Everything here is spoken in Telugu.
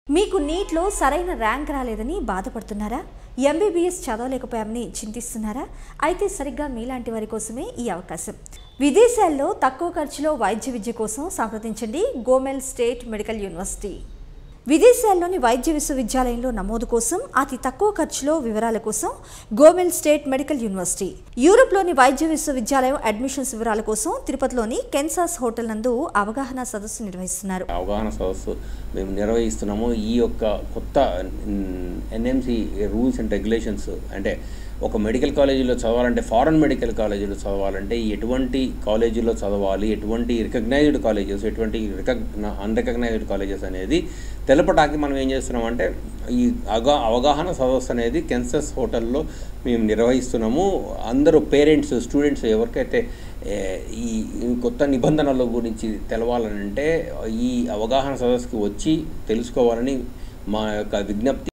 మీకు నీట్లో సరైన ర్యాంక్ రాలేదని బాధపడుతున్నారా ఎంబీబీఎస్ చదవలేకపోయామని చింతిస్తున్నారా అయితే సరిగ్గా మీలాంటి వారి కోసమే ఈ అవకాశం విదేశాల్లో తక్కువ ఖర్చులో వైద్య విద్య కోసం సంప్రదించండి గోమెల్ స్టేట్ మెడికల్ యూనివర్సిటీ విదేశాల్లోని వైద్య విశ్వవిద్యాలయంలో నమోదు కోసం అతి తక్కువ ఖర్చులో వివరాల కోసం గోమెల్ స్టేట్ మెడికల్ యూనివర్సిటీ యూరోప్లోని వైద్య విశ్వవిద్యాలయం అడ్మిషన్స్ వివరాల కోసం తిరుపతిలోని కెన్సాస్ హోటల్ నందు అవగాహన సదస్సు నిర్వహిస్తున్నారు అవగాహన సదస్సు మేము నిర్వహిస్తున్నాము ఈ యొక్క కొత్త ఎన్ఎంసి రూల్స్ అండ్ రెగ్యులేషన్స్ అంటే ఒక మెడికల్ కాలేజీలో చదవాలంటే ఫారెన్ మెడికల్ కాలేజీలో చదవాలంటే ఎటువంటి కాలేజీలో చదవాలి ఎటువంటి రికగ్నైజ్డ్ కాలేజెస్ ఎటువంటి రికగ్న అన్రికగ్నైజ్డ్ కాలేజెస్ అనేది తెలపడానికి మనం ఏం చేస్తున్నామంటే ఈ అవగా అవగాహన సదస్సు అనేది కెన్సస్ హోటల్లో మేము నిర్వహిస్తున్నాము అందరూ పేరెంట్స్ స్టూడెంట్స్ ఎవరికైతే ఏ, ఈ ఈ కొత్త నిబంధనల గురించి తెలవాలనంటే ఈ అవగాహన సదస్సుకి వచ్చి తెలుసుకోవాలని మా యొక్క విజ్ఞప్తి